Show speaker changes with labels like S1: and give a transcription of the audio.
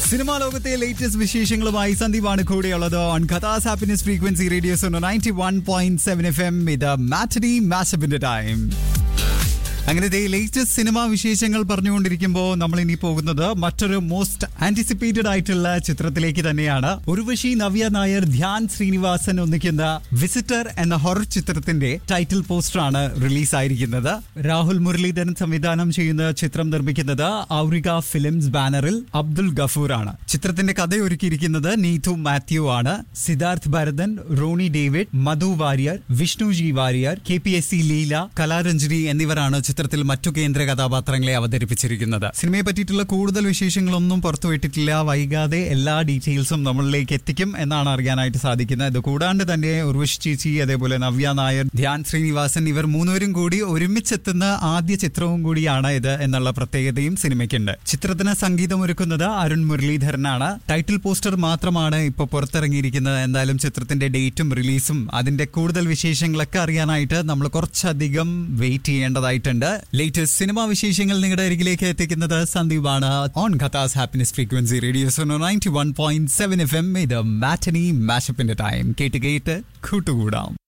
S1: cinema ലോകത്തെ latest വിശേഷങ്ങളുമായി സന്ദീപാണ് കൂടെയുള്ളത് ഓൺ കഥാസ് happiness frequency radios ninety one point seven F M ഇത് മാറ്റഡി മാസപ്പിന്റെ ടൈം അങ്ങനത്തെ ലേറ്റസ്റ്റ് സിനിമാ വിശേഷങ്ങൾ പറഞ്ഞുകൊണ്ടിരിക്കുമ്പോൾ നമ്മൾ ഇനി പോകുന്നത് മറ്റൊരു മോസ്റ്റ് ആന്റിസിപ്പേറ്റഡ് ആയിട്ടുള്ള ചിത്രത്തിലേക്ക് തന്നെയാണ് ഉർവശി നവ്യ നായർ ധ്യാൻ ശ്രീനിവാസൻ ഒന്നിക്കുന്ന വിസിറ്റർ എന്ന ഹൊറർ ചിത്രത്തിന്റെ ടൈറ്റിൽ പോസ്റ്ററാണ് റിലീസ് ആയിരിക്കുന്നത് രാഹുൽ മുരളീധരൻ സംവിധാനം ചെയ്യുന്ന ചിത്രം നിർമ്മിക്കുന്നത് ഔറിക ഫിലിംസ് ബാനറിൽ അബ്ദുൽ ഗഫൂർ ആണ് ചിത്രത്തിന്റെ കഥ ഒരുക്കിയിരിക്കുന്നത് നീതു മാത്യു ആണ് Siddharth Bharathan Ronnie David Madhu Warrier Vishnu G Warrier K P S C Leela Kalaranjini എന്നിവരാണ് ചിത്രത്തിൽ മറ്റു കേന്ദ്ര കഥാപാത്രങ്ങളെ അവതരിപ്പിച്ചിരിക്കുന്നത് സിനിമയെ പറ്റിയിട്ടുള്ള കൂടുതൽ വിശേഷങ്ങളൊന്നും പുറത്തുവിട്ടിട്ടില്ല വൈകാതെ എല്ലാ ഡീറ്റെയിൽസും നമ്മളിലേക്ക് എത്തിക്കും എന്നാണ് അറിയാനായിട്ട് സാധിക്കുന്നത് ഇത് കൂടാണ്ട് തന്നെ ഉർവശി ചേച്ചി അതേപോലെ നവ്യ നായർ ധ്യാൻ ശ്രീനിവാസൻ ഇവർ മൂന്നുപേരും കൂടി ഒരുമിച്ചെത്തുന്ന ആദ്യ ചിത്രവും കൂടിയാണ് ഇത് എന്നുള്ള പ്രത്യേകതയും സിനിമയ്ക്കുണ്ട് ചിത്രത്തിന് സംഗീതം ഒരുക്കുന്നത് അരുൺ മുരളീധരനാണ് ടൈറ്റിൽ പോസ്റ്റർ മാത്രമാണ് ഇപ്പോൾ പുറത്തിറങ്ങിയിരിക്കുന്നത് എന്തായാലും ചിത്രത്തിന്റെ ഡേറ്റും റിലീസും അതിന്റെ കൂടുതൽ വിശേഷങ്ങളൊക്കെ അറിയാനായിട്ട് നമ്മൾ കുറച്ചധികം വെയിറ്റ് ചെയ്യേണ്ടതായിട്ടുണ്ട് ലേറ്റസ്റ്റ് സിനിമാ വിശേഷങ്ങൾ നിങ്ങളുടെ അരികിലേക്ക് എത്തിക്കുന്നത് സന്ദീപാണ് ഓൺ ഖത്താസ് happiness frequency radios ninety one point seven F M ഇത് മാറ്റനി മാഷപ്പിന്റെ ടൈം കേട്ട് കേട്ട് കൂട്ടുകൂടാം